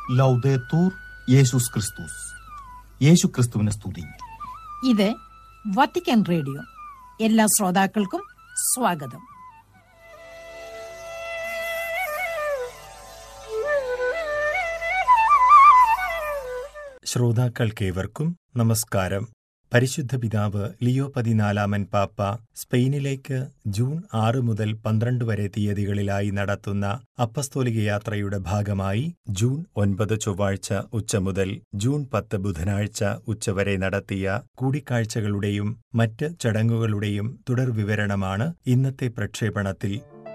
ലൗദേത്തൂർ യേശുസ് ക്രിസ്തുസ് യേശു ക്രിസ്തുവിനെ സ്തുതി ഇത് വത്തിക്കാൻ റേഡിയോ എല്ലാ ശ്രോതാക്കൾക്കും സ്വാഗതം ശ്രോതാക്കൾക്കേവർക്കും നമസ്കാരം പരിശുദ്ധ പിതാവ് ലിയോ പതിനാലാമൻ പാപ്പ സ്പെയിനിലേക്ക് ജൂൺ ആറ് മുതൽ പന്ത്രണ്ട് വരെ തീയതികളിലായി നടത്തുന്ന അപ്പസ്തോലിക യാത്രയുടെ ഭാഗമായി ജൂൺ ഒൻപത് ചൊവ്വാഴ്ച ഉച്ച മുതൽ ജൂൺ പത്ത് ബുധനാഴ്ച ഉച്ചവരെ നടത്തിയ കൂടിക്കാഴ്ചകളുടെയും മറ്റ് ചടങ്ങുകളുടെയും തുടർവിവരണമാണ് ഇന്നത്തെ പ്രക്ഷേപണത്തിൽ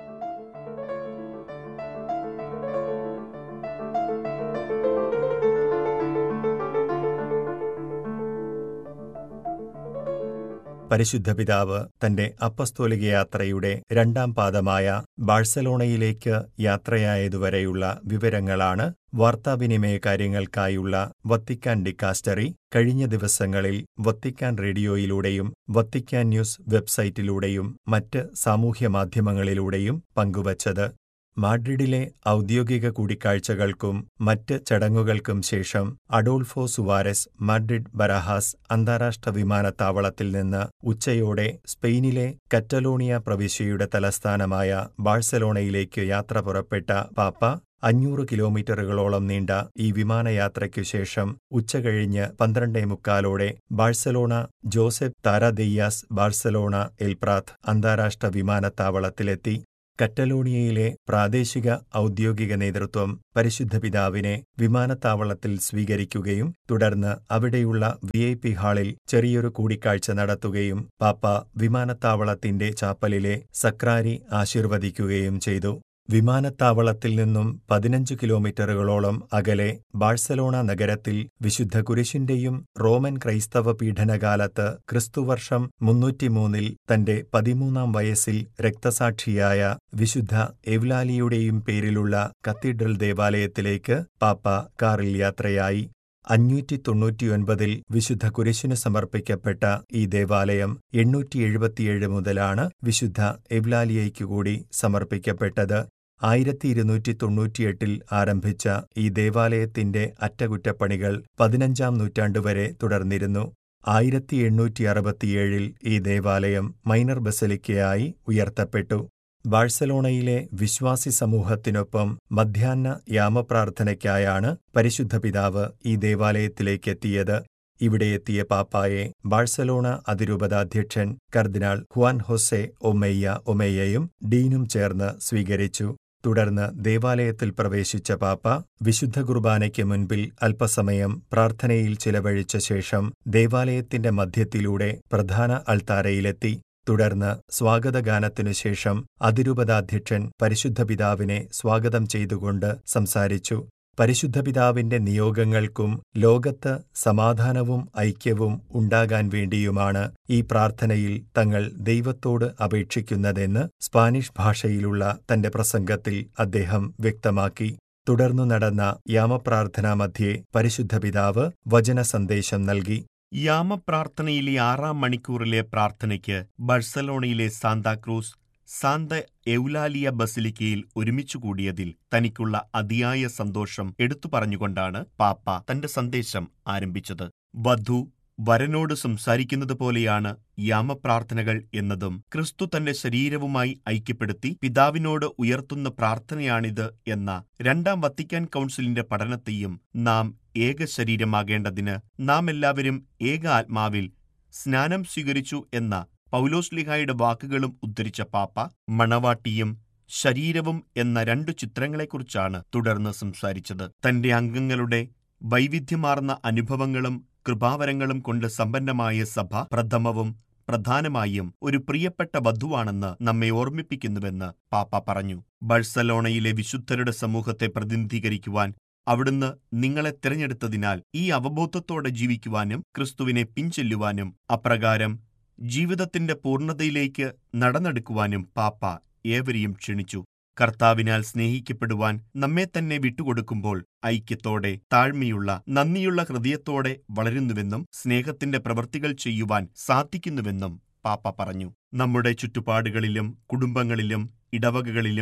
പരിശുദ്ധ പിതാവ് തന്റെ അപ്പസ്തോലിക യാത്രയുടെ രണ്ടാം പാദമായ ബാഴ്സലോണയിലേക്ക് യാത്രയായതുവരെയുള്ള വിവരങ്ങളാണ് വാർത്താവിനിമയ കാര്യങ്ങൾക്കായുള്ള വത്തിക്കാൻ ഡിക്കാസ്റ്ററി കഴിഞ്ഞ ദിവസങ്ങളിൽ വത്തിക്കാൻ റേഡിയോയിലൂടെയും വത്തിക്കാൻ ന്യൂസ് വെബ്സൈറ്റിലൂടെയും മറ്റ് സാമൂഹ്യമാധ്യമങ്ങളിലൂടെയും പങ്കുവച്ചത് മാഡ്രിഡിലെ ഔദ്യോഗിക കൂടിക്കാഴ്ചകൾക്കും മറ്റ് ചടങ്ങുകൾക്കും ശേഷം അഡോൾഫോ സുവാരസ് മാഡ്രിഡ് ബരഹാസ് അന്താരാഷ്ട്ര വിമാനത്താവളത്തിൽ നിന്ന് ഉച്ചയോടെ സ്പെയിനിലെ കറ്റലോണിയ പ്രവിശ്യയുടെ തലസ്ഥാനമായ ബാഴ്സലോണയിലേക്ക് യാത്ര പുറപ്പെട്ട പാപ്പ അഞ്ഞൂറ് കിലോമീറ്ററുകളോളം നീണ്ട ഈ വിമാനയാത്രയ്ക്കു ശേഷം ഉച്ചകഴിഞ്ഞ് പന്ത്രണ്ടേ മുക്കാലോടെ Barcelona Josep Tarradellas Barcelona El Prat അന്താരാഷ്ട്ര വിമാനത്താവളത്തിലെത്തി കറ്റലോണിയയിലെ പ്രാദേശിക ഔദ്യോഗിക നേതൃത്വം പരിശുദ്ധ പിതാവിനെ വിമാനത്താവളത്തിൽ സ്വീകരിക്കുകയും തുടർന്ന് അവിടെയുള്ള വി ഐ പി ഹാളിൽ ചെറിയൊരു കൂടിക്കാഴ്ച നടത്തുകയും പാപ്പ വിമാനത്താവളത്തിന്റെ ചാപ്പലിലെ സക്രാരി ആശീർവദിക്കുകയും ചെയ്തു വിമാനത്താവളത്തിൽ നിന്നും പതിനഞ്ച് കിലോമീറ്ററുകളോളം അകലെ ബാഴ്സലോണ നഗരത്തിൽ വിശുദ്ധ കുരിശിന്റെയും റോമൻ ക്രൈസ്തവ പീഡനകാലത്ത് ക്രിസ്തുവർഷം മുന്നൂറ്റിമൂന്നിൽ തന്റെ പതിമൂന്നാം വയസ്സിൽ രക്തസാക്ഷിയായ വിശുദ്ധ എവ്ലാലിയുടെയും പേരിലുള്ള കത്തീഡ്രൽ ദേവാലയത്തിലേക്ക് പാപ്പ കാറിൽ യാത്രയായി അഞ്ഞൂറ്റി തൊണ്ണൂറ്റിയൊൻപതിൽ വിശുദ്ധ കുരിശിനു സമർപ്പിക്കപ്പെട്ട ഈ ദേവാലയം എണ്ണൂറ്റി എഴുപത്തിയേഴ് മുതലാണ് വിശുദ്ധ എവ്ലാലിയയ്ക്കുകൂടി സമർപ്പിക്കപ്പെട്ടത് ആയിരത്തി ഇരുന്നൂറ്റി തൊണ്ണൂറ്റിയെട്ടിൽ ആരംഭിച്ച ഈ ദേവാലയത്തിന്റെ അറ്റകുറ്റപ്പണികൾ പതിനഞ്ചാം നൂറ്റാണ്ടുവരെ തുടർന്നിരുന്നു ആയിരത്തി എണ്ണൂറ്റി അറുപത്തിയേഴിൽ ഈ ദേവാലയം മൈനർ ബസലിക്കയായി ഉയർത്തപ്പെട്ടു ബാഴ്സലോണയിലെ വിശ്വാസി സമൂഹത്തിനൊപ്പം മധ്യാഹ്ന യാമപ്രാർത്ഥനയ്ക്കായാണ് പരിശുദ്ധ പിതാവ് ഈ ദേവാലയത്തിലേക്കെത്തിയത് ഇവിടെ എത്തിയ പാപ്പായെ ബാഴ്സലോണ അതിരൂപതാധ്യക്ഷൻ കർദിനാൾ ഹുവാൻ ഹൊസെ ഒമെയ്യ ഒമെയ്യയും ഡീനും ചേർന്ന് സ്വീകരിച്ചു തുടർന്ന് ദേവാലയത്തിൽ പ്രവേശിച്ച പാപ്പ വിശുദ്ധ കുർബാനയ്ക്ക് മുൻപിൽ അല്പസമയം പ്രാർത്ഥനയിൽ ചിലവഴിച്ച ശേഷം ദേവാലയത്തിന്റെ മധ്യത്തിലൂടെ പ്രധാന അൾത്താരയിലെത്തി തുടർന്ന് സ്വാഗതഗാനത്തിനു ശേഷം അതിരൂപതാധ്യക്ഷൻ പരിശുദ്ധ പിതാവിനെ സ്വാഗതം ചെയ്തുകൊണ്ട് സംസാരിച്ചു പരിശുദ്ധ പിതാവിന്റെ നിയോഗങ്ങൾക്കും ലോകത്ത് സമാധാനവും ഐക്യവും ഉണ്ടാകാൻ വേണ്ടിയുമാണ് ഈ പ്രാർത്ഥനയിൽ തങ്ങൾ ദൈവത്തോട് അപേക്ഷിക്കുന്നതെന്ന് സ്പാനിഷ് ഭാഷയിലുള്ള തന്റെ പ്രസംഗത്തിൽ അദ്ദേഹം വ്യക്തമാക്കി തുടർന്നു നടന്ന യാമപ്രാർത്ഥനാ മധ്യേ പരിശുദ്ധ പിതാവ് വചന സന്ദേശം നൽകി യാമപ്രാർത്ഥനയിലെ ആറാം മണിക്കൂറിലെ പ്രാർത്ഥനയ്ക്ക് ബഴ്സലോണയിലെ സാന്താക്രൂസ് സാന്ത എൗലാലിയ ബസിലിക്കയിൽ ഒരുമിച്ചുകൂടിയതിൽ തനിക്കുള്ള അതിയായ സന്തോഷം എടുത്തു പറഞ്ഞുകൊണ്ടാണ് പാപ്പ തന്റെ സന്ദേശം ആരംഭിച്ചത് വധു വരനോട് സംസാരിക്കുന്നത് പോലെയാണ് യാമപ്രാർത്ഥനകൾ എന്നതും ക്രിസ്തു തന്റെ ശരീരവുമായി ഐക്യപ്പെടുത്തി പിതാവിനോട് ഉയർത്തുന്ന പ്രാർത്ഥനയാണിത് എന്ന രണ്ടാം വത്തിക്കാൻ കൗൺസിലിന്റെ പഠനത്തെയും നാം ഏക ശരീരമാകേണ്ടതിന് നാം എല്ലാവരും ഏക ആത്മാവിൽ സ്നാനം സ്വീകരിച്ചു എന്ന പൗലോസ്ലിഹായുടെ വാക്കുകളും ഉദ്ധരിച്ച പാപ്പ മണവാട്ടിയും ശരീരവും എന്ന രണ്ടു ചിത്രങ്ങളെക്കുറിച്ചാണ് തുടർന്ന് സംസാരിച്ചത് തന്റെ അംഗങ്ങളുടെ വൈവിധ്യമാർന്ന അനുഭവങ്ങളും കൃപാവരങ്ങളും കൊണ്ട് സമ്പന്നമായ സഭ പ്രഥമവും പ്രധാനമായും ഒരു പ്രിയപ്പെട്ട വധുവാണെന്ന് നമ്മെ ഓർമ്മിപ്പിക്കുന്നുവെന്ന് പാപ്പ പറഞ്ഞു ബഴ്സലോണയിലെ വിശുദ്ധരുടെ സമൂഹത്തെ പ്രതിനിധീകരിക്കുവാൻ അവിടുന്ന് നിങ്ങളെ തിരഞ്ഞെടുത്തതിനാൽ ഈ അവബോധത്തോടെ ജീവിക്കുവാനും ക്രിസ്തുവിനെ പിൻചെല്ലുവാനും അപ്രകാരം ജീവിതത്തിന്റെ പൂർണ്ണതയിലേക്ക് നടന്നെടുക്കുവാനും പാപ്പ ഏവരെയും ക്ഷണിച്ചു കർത്താവിനാൽ സ്നേഹിക്കപ്പെടുവാൻ നമ്മെ തന്നെ വിട്ടുകൊടുക്കുമ്പോൾ ഐക്യത്തോടെ താഴ്മയുള്ള നന്ദിയുള്ള ഹൃദയത്തോടെ വളരുന്നുവെന്നും സ്നേഹത്തിന്റെ പ്രവൃത്തികൾ ചെയ്യുവാൻ സാധിക്കുന്നുവെന്നും പാപ്പ പറഞ്ഞു നമ്മുടെ ചുറ്റുപാടുകളിലും കുടുംബങ്ങളിലും ഇടവകകളിലും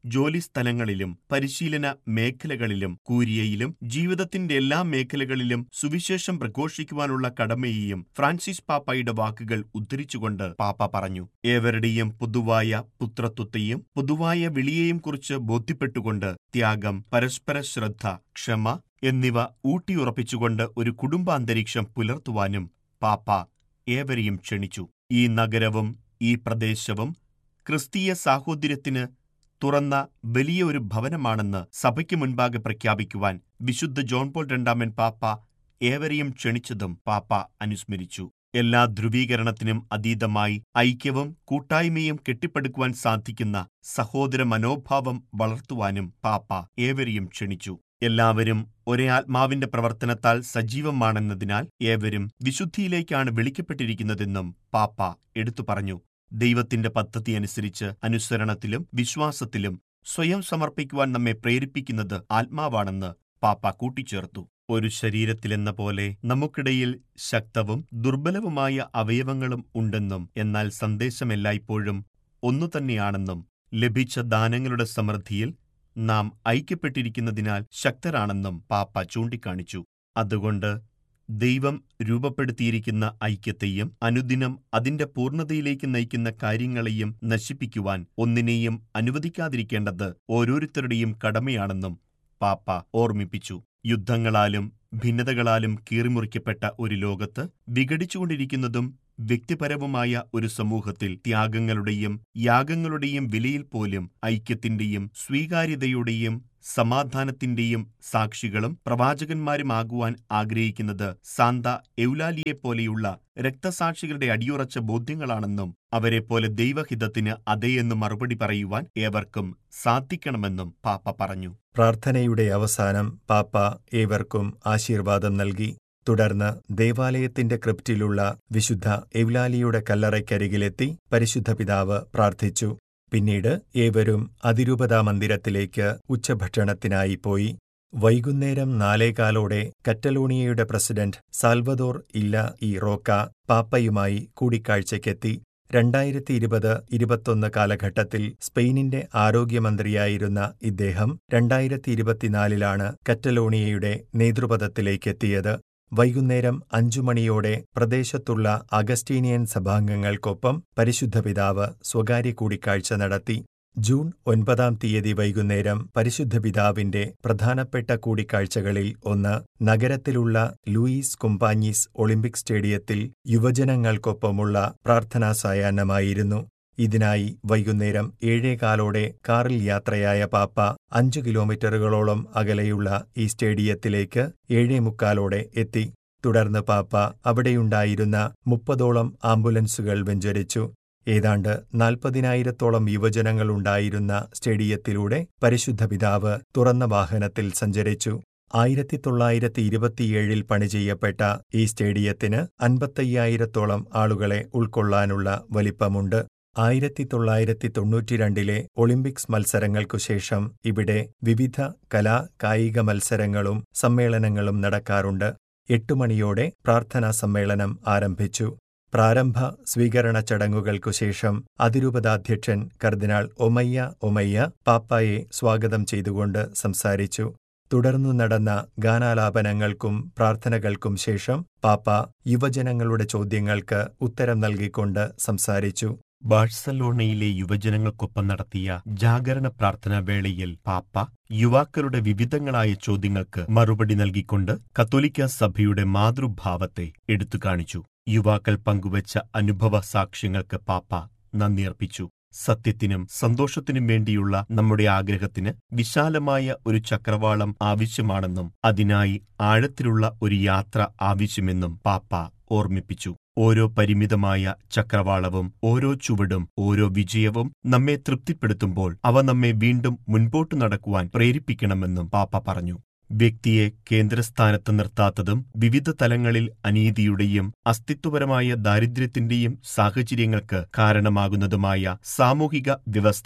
ജോലിസ്ഥലങ്ങളിലും പരിശീലന മേഖലകളിലും കൂരിയയിലും ജീവിതത്തിന്റെ എല്ലാ മേഖലകളിലും സുവിശേഷം പ്രഘോഷിക്കുവാനുള്ള കടമയെയും ഫ്രാൻസിസ് പാപ്പായുടെ വാക്കുകൾ ഉദ്ധരിച്ചുകൊണ്ട് പാപ്പ പറഞ്ഞു ഏവരുടെയും പൊതുവായ പുത്രത്വത്തെയും പൊതുവായ വിളിയെയും കുറിച്ച് ബോധ്യപ്പെട്ടുകൊണ്ട് ത്യാഗം പരസ്പര ശ്രദ്ധ ക്ഷമ എന്നിവ ഊട്ടിയുറപ്പിച്ചുകൊണ്ട് ഒരു കുടുംബാന്തരീക്ഷം പുലർത്തുവാനും പാപ്പ ഏവരെയും ക്ഷണിച്ചു ഈ നഗരവും ഈ പ്രദേശവും ക്രിസ്തീയ സാഹോദര്യത്തിന് തുറന്ന വലിയ ഒരു ഭവനമാണെന്ന് സഭയ്ക്ക് മുൻപാകെ പ്രഖ്യാപിക്കുവാൻ വിശുദ്ധ ജോൺ പോൾ രണ്ടാമൻ പാപ്പ ഏവരെയും ക്ഷണിച്ചതും പാപ്പ അനുസ്മരിച്ചു എല്ലാ ധ്രുവീകരണത്തിനും അതീതമായി ഐക്യവും കൂട്ടായ്മയും കെട്ടിപ്പടുക്കുവാൻ സാധിക്കുന്ന സഹോദര മനോഭാവം വളർത്തുവാനും പാപ്പ ഏവരെയും ക്ഷണിച്ചു എല്ലാവരും ഒരേ ആത്മാവിന്റെ പ്രവർത്തനത്താൽ സജീവമാണെന്നതിനാൽ ഏവരും വിശുദ്ധിയിലേക്കാണ് വിളിക്കപ്പെട്ടിരിക്കുന്നതെന്നും പാപ്പ എടുത്തു പറഞ്ഞു ദൈവത്തിന്റെ പദ്ധതി അനുസരിച്ച് അനുസരണത്തിലും വിശ്വാസത്തിലും സ്വയം സമർപ്പിക്കുവാൻ നമ്മെ പ്രേരിപ്പിക്കുന്നത് ആത്മാവാണെന്ന് പാപ്പ കൂട്ടിച്ചേർത്തു ഒരു ശരീരത്തിലെന്ന പോലെ നമുക്കിടയിൽ ശക്തവും ദുർബലവുമായ അവയവങ്ങളും ഉണ്ടെന്നും എന്നാൽ സന്ദേശമെല്ലായ്പ്പോഴും ഒന്നുതന്നെയാണെന്നും ലഭിച്ച ദാനങ്ങളുടെ സമൃദ്ധിയിൽ നാം ഐക്യപ്പെട്ടിരിക്കുന്നതിനാൽ ശക്തരാണെന്നും പാപ്പ ചൂണ്ടിക്കാണിച്ചു അതുകൊണ്ട് ദൈവം രൂപപ്പെടുത്തിയിരിക്കുന്ന ഐക്യത്തെയും അനുദിനം അതിന്റെ പൂർണ്ണതയിലേക്ക് നയിക്കുന്ന കാര്യങ്ങളെയും നശിപ്പിക്കുവാൻ ഒന്നിനെയും അനുവദിക്കാതിരിക്കേണ്ടത് ഓരോരുത്തരുടെയും കടമയാണെന്നും പാപ്പ ഓർമ്മിപ്പിച്ചു യുദ്ധങ്ങളാലും ഭിന്നതകളാലും കീറിമുറിക്കപ്പെട്ട ഒരു ലോകത്ത് വിഘടിച്ചുകൊണ്ടിരിക്കുന്നതും വ്യക്തിപരവുമായ ഒരു സമൂഹത്തിൽ ത്യാഗങ്ങളുടെയും യാഗങ്ങളുടെയും വിലയിൽ പോലും ഐക്യത്തിന്റെയും സ്വീകാര്യതയുടെയും സമാധാനത്തിന്റെയും സാക്ഷികളും പ്രവാചകന്മാരുമാകുവാൻ ആഗ്രഹിക്കുന്നത് സാന്ത എൗലാലിയെപ്പോലെയുള്ള രക്തസാക്ഷികളുടെ അടിയുറച്ച ബോധ്യങ്ങളാണെന്നും അവരെപ്പോലെ ദൈവഹിതത്തിന് അതേയെന്ന് മറുപടി പറയുവാൻ ഏവർക്കും സാധിക്കണമെന്നും പാപ്പ പറഞ്ഞു പ്രാർത്ഥനയുടെ അവസാനം പാപ്പ ഏവർക്കും ആശീർവാദം നൽകി തുടർന്ന് ദേവാലയത്തിന്റെ ക്രിപ്റ്റിലുള്ള വിശുദ്ധ എവ്ലാലിയുടെ കല്ലറയ്ക്കരികിലെത്തി പരിശുദ്ധ പിതാവ് പ്രാർത്ഥിച്ചു പിന്നീട് ഏവരും അതിരൂപതാ മന്ദിരത്തിലേക്ക് ഉച്ചഭക്ഷണത്തിനായി പോയി വൈകുന്നേരം നാലേകാലോടെ കറ്റലോണിയയുടെ president Salvador Illa i Roca പാപ്പയുമായി കൂടിക്കാഴ്ചയ്ക്കെത്തി രണ്ടായിരത്തി ഇരുപത് ഇരുപത്തൊന്ന് കാലഘട്ടത്തിൽ സ്പെയിനിന്റെ ആരോഗ്യമന്ത്രിയായിരുന്ന ഇദ്ദേഹം രണ്ടായിരത്തി ഇരുപത്തിനാലിലാണ് കറ്റലോണിയയുടെ നേതൃപദത്തിലേക്കെത്തിയത് വൈകുന്നേരം അഞ്ചു മണിയോടെ പ്രദേശത്തുള്ള അഗസ്റ്റീനിയൻ സഭാംഗങ്ങൾക്കൊപ്പം പരിശുദ്ധ പിതാവ് സ്വകാര്യ കൂടിക്കാഴ്ച നടത്തി ജൂൺ ഒൻപതാം തീയതി വൈകുന്നേരം പരിശുദ്ധ പിതാവിന്റെ പ്രധാനപ്പെട്ട കൂടിക്കാഴ്ചകളിൽ ഒന്ന് നഗരത്തിലുള്ള ലൂയിസ് കുമ്പാഞ്ഞീസ് ഒളിമ്പിക് സ്റ്റേഡിയത്തിൽ യുവജനങ്ങൾക്കൊപ്പമുള്ള പ്രാർത്ഥനാ സായാഹ്നമായിരുന്നു ഇതിനായി വൈകുന്നേരം ഏഴേകാലോടെ കാറിൽ യാത്രയായ പാപ്പ അഞ്ചു കിലോമീറ്ററുകളോളം അകലെയുള്ള ഈ സ്റ്റേഡിയത്തിലേക്ക് ഏഴേമുക്കാലോടെ എത്തി തുടർന്ന് പാപ്പ അവിടെയുണ്ടായിരുന്ന മുപ്പതോളം ആംബുലൻസുകൾ വെഞ്ചരിച്ചു ഏതാണ്ട് നാൽപ്പതിനായിരത്തോളം യുവജനങ്ങളുണ്ടായിരുന്ന സ്റ്റേഡിയത്തിലൂടെ പരിശുദ്ധ പിതാവ് തുറന്ന വാഹനത്തിൽ സഞ്ചരിച്ചു ആയിരത്തി തൊള്ളായിരത്തി ഇരുപത്തിയേഴിൽ പണി ചെയ്യപ്പെട്ട ഈ സ്റ്റേഡിയത്തിന് അൻപത്തയ്യായിരത്തോളം ആളുകളെ ഉൾക്കൊള്ളാനുള്ള വലിപ്പമുണ്ട് ആയിരത്തി തൊള്ളായിരത്തി തൊണ്ണൂറ്റിരണ്ടിലെ ഒളിമ്പിക്സ് മത്സരങ്ങൾക്കു ശേഷം ഇവിടെ വിവിധ കലാ കായിക മത്സരങ്ങളും സമ്മേളനങ്ങളും നടക്കാറുണ്ട് എട്ടു മണിയോടെ പ്രാർത്ഥനാ സമ്മേളനം ആരംഭിച്ചു പ്രാരംഭ സ്വീകരണ ചടങ്ങുകൾക്കു ശേഷം അതിരൂപതാധ്യക്ഷൻ കർദിനാൾ ഒമയ്യ ഒമയ്യ പാപ്പായെ സ്വാഗതം ചെയ്തുകൊണ്ട് സംസാരിച്ചു തുടർന്നു നടന്ന ഗാനാലാപനങ്ങൾക്കും പ്രാർത്ഥനകൾക്കും ശേഷം പാപ്പ യുവജനങ്ങളുടെ ചോദ്യങ്ങൾക്ക് ഉത്തരം നൽകിക്കൊണ്ട് സംസാരിച്ചു ബാഴ്സലോണയിലെ യുവജനങ്ങൾക്കൊപ്പം നടത്തിയ ജാഗരണ പ്രാർത്ഥനാ വേളയിൽ പാപ്പ യുവാക്കളുടെ വിവിധങ്ങളായ ചോദ്യങ്ങൾക്ക് മറുപടി നൽകിക്കൊണ്ട് കത്തോലിക്ക സഭയുടെ മാതൃഭാവത്തെ എടുത്തു കാണിച്ചു യുവാക്കൾ പങ്കുവച്ച അനുഭവ സാക്ഷ്യങ്ങൾക്ക് പാപ്പ നന്ദിയർപ്പിച്ചു സത്യത്തിനും സന്തോഷത്തിനും വേണ്ടിയുള്ള നമ്മുടെ ആഗ്രഹത്തിന് വിശാലമായ ഒരു ചക്രവാളം ആവശ്യമാണെന്നും അതിനായി ആഴത്തിലുള്ള ഒരു യാത്ര ആവശ്യമെന്നും പാപ്പ ഓർമ്മിപ്പിച്ചു ഓരോ പരിമിതമായ ചക്രവാളവും ഓരോ ചുവടും ഓരോ വിജയവും നമ്മെ തൃപ്തിപ്പെടുത്തുമ്പോൾ അവ നമ്മെ വീണ്ടും മുൻപോട്ടു നടക്കുവാൻ പ്രേരിപ്പിക്കണമെന്നും പാപ്പ പറഞ്ഞു വ്യക്തിയെ കേന്ദ്രസ്ഥാനത്ത് നിർത്താത്തതും വിവിധ തലങ്ങളിൽ അനീതിയുടെയും അസ്തിത്വപരമായ ദാരിദ്ര്യത്തിന്റെയും സാഹചര്യങ്ങൾക്ക് കാരണമാകുന്നതുമായ സാമൂഹിക വ്യവസ്ഥകൾ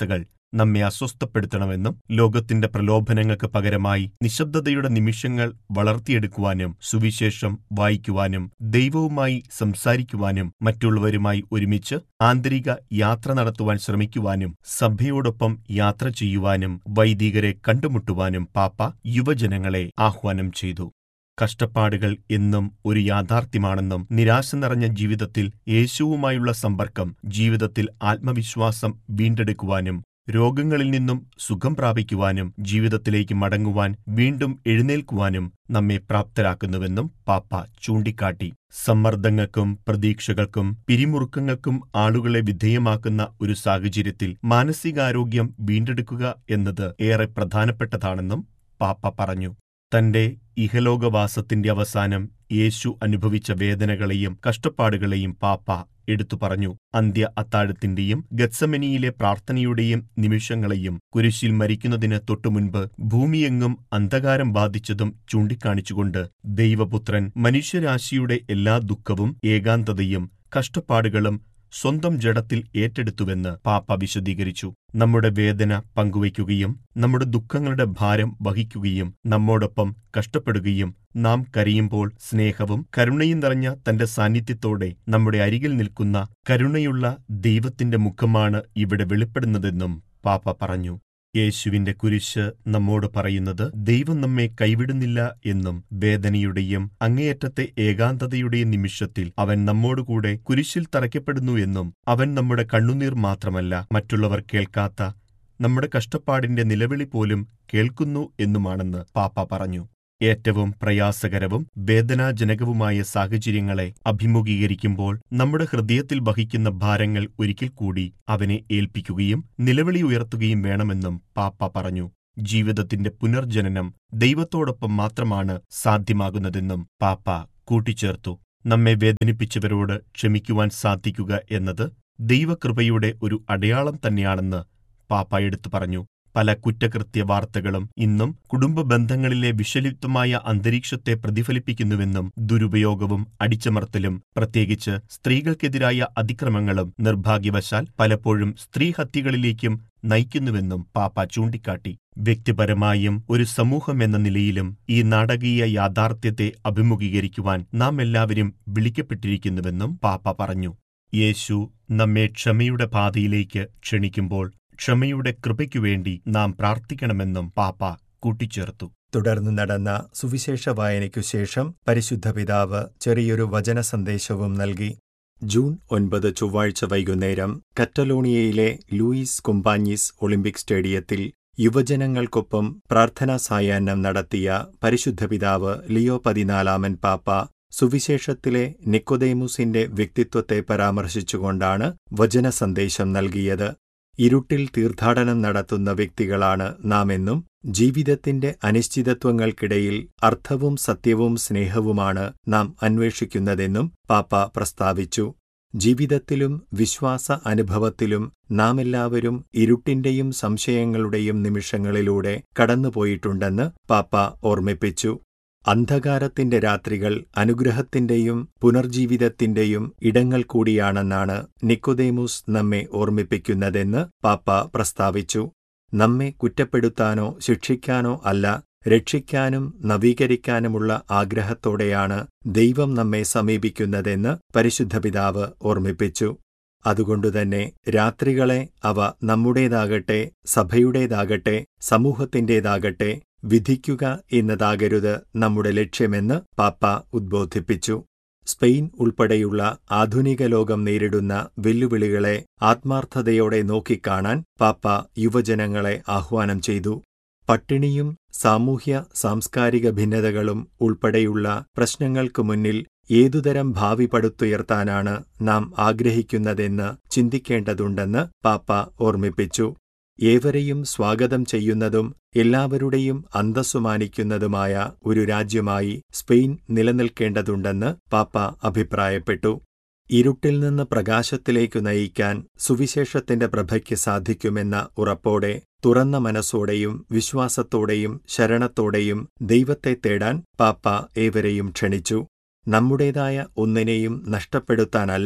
നമ്മെ അസ്വസ്ഥപ്പെടുത്തണമെന്നും ലോകത്തിന്റെ പ്രലോഭനങ്ങൾക്ക് പകരമായി നിശബ്ദതയുടെ നിമിഷങ്ങൾ വളർത്തിയെടുക്കുവാനും സുവിശേഷം വായിക്കുവാനും ദൈവവുമായി സംസാരിക്കുവാനും മറ്റുള്ളവരുമായി ഒരുമിച്ച് ആന്തരിക യാത്ര നടത്തുവാൻ ശ്രമിക്കുവാനും സഭയോടൊപ്പം യാത്ര ചെയ്യുവാനും വൈദികരെ കണ്ടുമുട്ടുവാനും പാപ്പ യുവജനങ്ങളെ ആഹ്വാനം ചെയ്തു കഷ്ടപ്പാടുകൾ എന്നും ഒരു യാഥാർത്ഥ്യമാണെന്നും നിരാശ നിറഞ്ഞ ജീവിതത്തിൽ യേശുവുമായുള്ള സമ്പർക്കം ജീവിതത്തിൽ ആത്മവിശ്വാസം വീണ്ടെടുക്കുവാനും രോഗങ്ങളിൽ നിന്നും സുഖം പ്രാപിക്കുവാനും ജീവിതത്തിലേക്ക് മടങ്ങുവാൻ വീണ്ടും എഴുന്നേൽക്കുവാനും നമ്മെ പ്രാപ്തരാക്കുന്നുവെന്നും പാപ്പ ചൂണ്ടിക്കാട്ടി സമ്മർദ്ദങ്ങൾക്കും പ്രതീക്ഷകൾക്കും പിരിമുറുക്കങ്ങൾക്കും ആളുകളെ വിധേയമാക്കുന്ന ഒരു സാഹചര്യത്തിൽ മാനസികാരോഗ്യം വീണ്ടെടുക്കുക എന്നത് ഏറെ പ്രധാനപ്പെട്ടതാണെന്നും പാപ്പ പറഞ്ഞു തന്റെ ഇഹലോകവാസത്തിന്റെ അവസാനം യേശു അനുഭവിച്ച വേദനകളെയും കഷ്ടപ്പാടുകളെയും പാപ്പ എടുത്തു പറഞ്ഞു അന്ത്യ അത്താഴത്തിന്റെയും ഗത്സമനിയിലെ പ്രാർത്ഥനയുടെയും നിമിഷങ്ങളെയും കുരിശിൽ മരിക്കുന്നതിന് തൊട്ടുമുൻപ് ഭൂമിയെങ്ങും അന്ധകാരം ബാധിച്ചതും ചൂണ്ടിക്കാണിച്ചുകൊണ്ട് ദൈവപുത്രൻ മനുഷ്യരാശിയുടെ എല്ലാ ദുഃഖവും ഏകാന്തതയും കഷ്ടപ്പാടുകളും സ്വന്തം ജഡത്തിൽ ഏറ്റെടുത്തുവെന്ന് പാപ്പ വിശദീകരിച്ചു നമ്മുടെ വേദന പങ്കുവയ്ക്കുകയും നമ്മുടെ ദുഃഖങ്ങളുടെ ഭാരം വഹിക്കുകയും നമ്മോടൊപ്പം കഷ്ടപ്പെടുകയും നാം കരയുമ്പോൾ സ്നേഹവും കരുണയും നിറഞ്ഞ തന്റെ സാന്നിധ്യത്തോടെ നമ്മുടെ അരികിൽ നിൽക്കുന്ന കരുണയുള്ള ദൈവത്തിന്റെ മുഖമാണ് ഇവിടെ വെളിപ്പെടുന്നതെന്നും പാപ്പ പറഞ്ഞു യേശുവിന്റെ കുരിശ് നമ്മോട് പറയുന്നത് ദൈവം നമ്മെ കൈവിടുന്നില്ല എന്നും വേദനയുടെയും അങ്ങേയറ്റത്തെ ഏകാന്തതയുടെയും നിമിഷത്തിൽ അവൻ നമ്മോടുകൂടെ കുരിശിൽ തറയ്ക്കപ്പെടുന്നു എന്നും അവൻ നമ്മുടെ കണ്ണുനീർ മാത്രമല്ല മറ്റുള്ളവർ കേൾക്കാത്ത നമ്മുടെ കഷ്ടപ്പാടിന്റെ നിലവിളി പോലും കേൾക്കുന്നു എന്നുമാണെന്ന് പാപ്പ പറഞ്ഞു ഏറ്റവും പ്രയാസകരവും വേദനാജനകവുമായ സാഹചര്യങ്ങളെ അഭിമുഖീകരിക്കുമ്പോൾ നമ്മുടെ ഹൃദയത്തിൽ വഹിക്കുന്ന ഭാരങ്ങൾ ഒരിക്കൽ കൂടി അവനെ ഏൽപ്പിക്കുകയും നിലവിളി ഉയർത്തുകയും വേണമെന്നും പാപ്പ പറഞ്ഞു ജീവിതത്തിന്റെ പുനർജനനം ദൈവത്തോടൊപ്പം മാത്രമാണ് സാധ്യമാകുന്നതെന്നും പാപ്പ കൂട്ടിച്ചേർത്തു നമ്മെ വേദനിപ്പിച്ചവരോട് ക്ഷമിക്കുവാൻ സാധിക്കുക എന്നത് ദൈവകൃപയുടെ ഒരു അടയാളം തന്നെയാണെന്ന് പാപ്പ എടുത്തു പറഞ്ഞു പല കുറ്റകൃത്യ വാർത്തകളും ഇന്നും കുടുംബ ബന്ധങ്ങളിലെ വിഷലിപ്തമായ അന്തരീക്ഷത്തെ പ്രതിഫലിപ്പിക്കുന്നുവെന്നും ദുരുപയോഗവും അടിച്ചമർത്തലും പ്രത്യേകിച്ച് സ്ത്രീകൾക്കെതിരായ അതിക്രമങ്ങളും നിർഭാഗ്യവശാൽ പലപ്പോഴും സ്ത്രീഹത്യകളിലേക്കും നയിക്കുന്നുവെന്നും പാപ്പ ചൂണ്ടിക്കാട്ടി വ്യക്തിപരമായും ഒരു സമൂഹമെന്ന നിലയിലും ഈ നാടകീയ യാഥാർത്ഥ്യത്തെ അഭിമുഖീകരിക്കുവാൻ നാം എല്ലാവരും വിളിക്കപ്പെട്ടിരിക്കുന്നുവെന്നും പാപ്പ പറഞ്ഞു യേശു നമ്മെ ക്ഷമയുടെ പാതയിലേക്ക് ക്ഷണിക്കുമ്പോൾ ക്ഷമയുടെ കൃപയ്ക്കുവേണ്ടി നാം പ്രാർത്ഥിക്കണമെന്നും പാപ്പ കൂട്ടിച്ചേർത്തു തുടർന്ന് നടന്ന സുവിശേഷ വായനയ്ക്കു ശേഷം പരിശുദ്ധ പിതാവ് ചെറിയൊരു വചന സന്ദേശവും നൽകി ജൂൺ ഒൻപത് ചൊവ്വാഴ്ച വൈകുന്നേരം കറ്റലോണിയയിലെ ലൂയിസ് കുമ്പാഞ്ഞിസ് ഒളിമ്പിക് സ്റ്റേഡിയത്തിൽ യുവജനങ്ങൾക്കൊപ്പം പ്രാർത്ഥനാ സായാഹ്നം നടത്തിയ പരിശുദ്ധ പിതാവ് ലിയോ പതിനാലാമൻ പാപ്പ സുവിശേഷത്തിലെ നിക്കോദേമുസിന്റെ വ്യക്തിത്വത്തെ പരാമർശിച്ചുകൊണ്ടാണ് വചന സന്ദേശം നൽകിയത് ഇരുട്ടിൽ തീർത്ഥാടനം നടത്തുന്ന വ്യക്തികളാണ് നാമെന്നും ജീവിതത്തിന്റെ അനിശ്ചിതത്വങ്ങൾക്കിടയിൽ അർത്ഥവും സത്യവും സ്നേഹവുമാണ് നാം അന്വേഷിക്കുന്നതെന്നും പാപ്പ പ്രസ്താവിച്ചു ജീവിതത്തിലും വിശ്വാസ അനുഭവത്തിലും നാമെല്ലാവരും ഇരുട്ടിന്റെയും സംശയങ്ങളുടെയും നിമിഷങ്ങളിലൂടെ കടന്നുപോയിട്ടുണ്ടെന്ന് പാപ്പ ഓർമ്മിപ്പിച്ചു അന്ധകാരത്തിന്റെ രാത്രികൾ അനുഗ്രഹത്തിന്റെയും പുനർജീവിതത്തിന്റെയും ഇടങ്ങൾ കൂടിയാണെന്നാണ് നിക്കോദേമുസ് നമ്മെ ഓർമ്മിപ്പിക്കുന്നതെന്ന് പാപ്പ പ്രസ്താവിച്ചു നമ്മെ കുറ്റപ്പെടുത്താനോ ശിക്ഷിക്കാനോ അല്ല രക്ഷിക്കാനും നവീകരിക്കാനുമുള്ള ആഗ്രഹത്തോടെയാണ് ദൈവം നമ്മെ സമീപിക്കുന്നതെന്ന് പരിശുദ്ധ പിതാവ് ഓർമ്മിപ്പിച്ചു അതുകൊണ്ടുതന്നെ രാത്രികളെ അവ നമ്മുടേതാകട്ടെ സഭയുടേതാകട്ടെ സമൂഹത്തിന്റേതാകട്ടെ വിധിക്കുക എന്നതാകരുത് നമ്മുടെ ലക്ഷ്യമെന്ന് പാപ്പ ഉദ്ബോധിപ്പിച്ചു സ്പെയിൻ ഉൾപ്പെടെയുള്ള ആധുനിക ലോകം നേരിടുന്ന വെല്ലുവിളികളെ ആത്മാർത്ഥതയോടെ നോക്കിക്കാണാൻ പാപ്പ യുവജനങ്ങളെ ആഹ്വാനം ചെയ്തു പട്ടിണിയും സാമൂഹ്യ സാംസ്കാരിക ഭിന്നതകളും ഉൾപ്പെടെയുള്ള പ്രശ്നങ്ങൾക്ക് മുന്നിൽ ഏതുതരം ഭാവി പടുത്തുയർത്താനാണ് നാം ആഗ്രഹിക്കുന്നതെന്ന് ചിന്തിക്കേണ്ടതുണ്ടെന്ന് പാപ്പ ഓർമ്മിപ്പിച്ചു ഏവരെയും സ്വാഗതം ചെയ്യുന്നതും എല്ലാവരുടെയും അന്തസ്സു മാനിക്കുന്നതുമായ ഒരു രാജ്യമായി സ്പെയിൻ നിലനിൽക്കേണ്ടതുണ്ടെന്ന് പാപ്പ അഭിപ്രായപ്പെട്ടു ഇരുട്ടിൽ നിന്ന് പ്രകാശത്തിലേക്കു നയിക്കാൻ സുവിശേഷത്തിന്റെ പ്രഭയ്ക്ക് സാധിക്കുമെന്ന ഉറപ്പോടെ തുറന്ന മനസ്സോടെയും വിശ്വാസത്തോടെയും ശരണത്തോടെയും ദൈവത്തെ തേടാൻ പാപ്പ ഏവരെയും ക്ഷണിച്ചു നമ്മുടേതായ ഒന്നിനെയും നഷ്ടപ്പെടുത്താനല്ല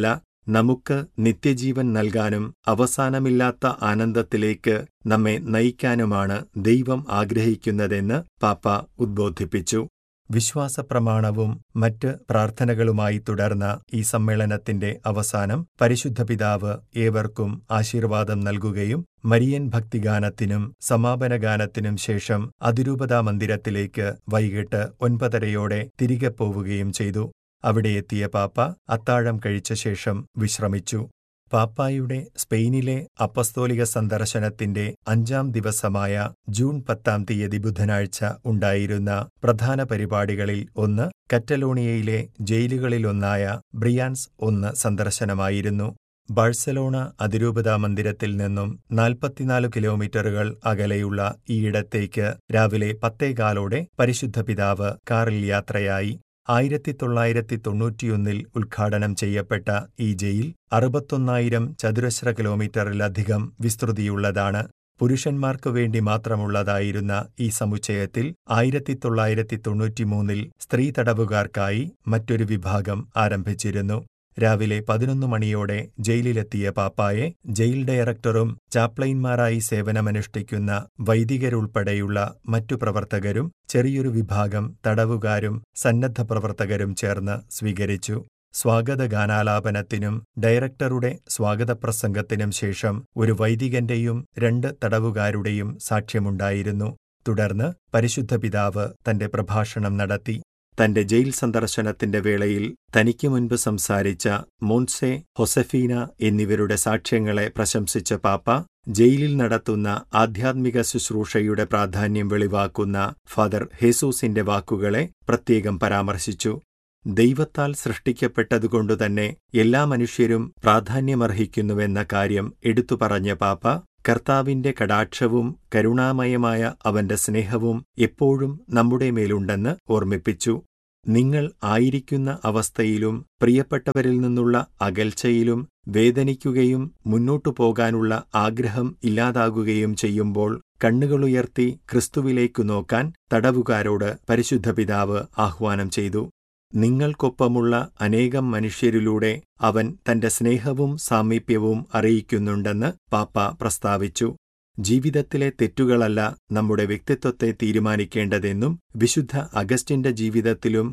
നമുക്ക് നിത്യജീവൻ നൽകാനും അവസാനമില്ലാത്ത ആനന്ദത്തിലേക്ക് നമ്മെ നയിക്കാനുമാണ് ദൈവം ആഗ്രഹിക്കുന്നതെന്ന് പാപ്പ ഉദ്ബോധിപ്പിച്ചു വിശ്വാസപ്രമാണവും മറ്റ് പ്രാർത്ഥനകളുമായി തുടർന്ന ഈ സമ്മേളനത്തിന്റെ അവസാനം പരിശുദ്ധ പിതാവ് ഏവർക്കും ആശീർവാദം നൽകുകയും മരിയൻ ഭക്തിഗാനത്തിനും സമാപന ഗാനത്തിനും ശേഷം അതിരൂപതാ മന്ദിരത്തിലേക്ക് വൈകിട്ട് ഒൻപതരയോടെ തിരികെ പോവുകയും ചെയ്തു അവിടെ എത്തിയ പാപ്പ അത്താഴം കഴിച്ച ശേഷം വിശ്രമിച്ചു പാപ്പായുടെ സ്പെയിനിലെ അപ്പസ്തോലിക സന്ദർശനത്തിന്റെ അഞ്ചാം ദിവസമായ ജൂൺ പത്താം തീയതി ബുധനാഴ്ച ഉണ്ടായിരുന്ന പ്രധാന പരിപാടികളിൽ ഒന്ന് കറ്റലോണിയയിലെ ജയിലുകളിലൊന്നായ ബ്രിയാൻസ് ഒന്ന് സന്ദർശനമായിരുന്നു ബാഴ്സലോണ അതിരൂപതാ മന്ദിരത്തിൽ നിന്നും നാൽപ്പത്തിനാല് കിലോമീറ്ററുകൾ അകലെയുള്ള ഈയിടത്തേക്ക് രാവിലെ പത്തേകാലോടെ പരിശുദ്ധ പിതാവ് കാറിൽ യാത്രയായി ആയിരത്തി തൊള്ളായിരത്തി തൊണ്ണൂറ്റിയൊന്നിൽ ഉദ്ഘാടനം ചെയ്യപ്പെട്ട ഈ ജയിൽ അറുപത്തൊന്നായിരം ചതുരശ്ര കിലോമീറ്ററിലധികം വിസ്തൃതിയുള്ളതാണ് പുരുഷന്മാർക്കു വേണ്ടി മാത്രമുള്ളതായിരുന്ന ഈ സമുച്ചയത്തിൽ ആയിരത്തി തൊള്ളായിരത്തി തൊണ്ണൂറ്റിമൂന്നിൽ സ്ത്രീ തടവുകാർക്കായി മറ്റൊരു വിഭാഗം ആരംഭിച്ചിരുന്നു രാവിലെ പതിനൊന്ന് മണിയോടെ ജയിലിലെത്തിയ പാപ്പായെ ജയിൽ ഡയറക്ടറും ചാപ്ലൈൻമാരായി സേവനമനുഷ്ഠിക്കുന്ന വൈദികരുൾപ്പെടെയുള്ള മറ്റു പ്രവർത്തകരും ചെറിയൊരു വിഭാഗം തടവുകാരും സന്നദ്ധ പ്രവർത്തകരും ചേർന്ന് സ്വീകരിച്ചു സ്വാഗത ഗാനാലാപനത്തിനും ഡയറക്ടറുടെ സ്വാഗതപ്രസംഗത്തിനും ശേഷം ഒരു വൈദികന്റെയും രണ്ട് തടവുകാരുടെയും സാക്ഷ്യമുണ്ടായിരുന്നു തുടർന്ന് പരിശുദ്ധ പിതാവ് തന്റെ പ്രഭാഷണം നടത്തി തന്റെ ജയിൽ സന്ദർശനത്തിന്റെ വേളയിൽ തനിക്ക് മുൻപ് സംസാരിച്ച മോൻസെ ഹൊസഫീന എന്നിവരുടെ സാക്ഷ്യങ്ങളെ പ്രശംസിച്ച പാപ്പ ജയിലിൽ നടത്തുന്ന ആധ്യാത്മിക ശുശ്രൂഷയുടെ പ്രാധാന്യം വെളിവാക്കുന്ന ഫാദർ ഹേസൂസിന്റെ വാക്കുകളെ പ്രത്യേകം പരാമർശിച്ചു ദൈവത്താൽ സൃഷ്ടിക്കപ്പെട്ടതുകൊണ്ടുതന്നെ എല്ലാ മനുഷ്യരും പ്രാധാന്യമർഹിക്കുന്നുവെന്ന കാര്യം എടുത്തു പറഞ്ഞ പാപ്പ കർത്താവിന്റെ കടാക്ഷവും കരുണാമയമായ അവന്റെ സ്നേഹവും എപ്പോഴും നമ്മുടെ മേലുണ്ടെന്ന് ഓർമ്മിപ്പിച്ചു നിങ്ങൾ ആയിരിക്കുന്ന അവസ്ഥയിലും പ്രിയപ്പെട്ടവരിൽ നിന്നുള്ള അകൽച്ചയിലും വേദനിക്കുകയും മുന്നോട്ടു പോകാനുള്ള ആഗ്രഹം ഇല്ലാതാകുകയും ചെയ്യുമ്പോൾ കണ്ണുകളുയർത്തി ക്രിസ്തുവിലേക്കു നോക്കാൻ തടവുകാരോട് പരിശുദ്ധ പിതാവ് ആഹ്വാനം ചെയ്തു നിങ്ങൾക്കൊപ്പമുള്ള അനേകം മനുഷ്യരിലൂടെ അവൻ തന്റെ സ്നേഹവും സാമീപ്യവും അറിയിക്കുന്നുണ്ടെന്ന് പാപ്പ പ്രസ്താവിച്ചു ജീവിതത്തിലെ തെറ്റുകളല്ല നമ്മുടെ വ്യക്തിത്വത്തെ തീരുമാനിക്കേണ്ടതെന്നും വിശുദ്ധ അഗസ്റ്റിന്റെ ജീവിതത്തിലും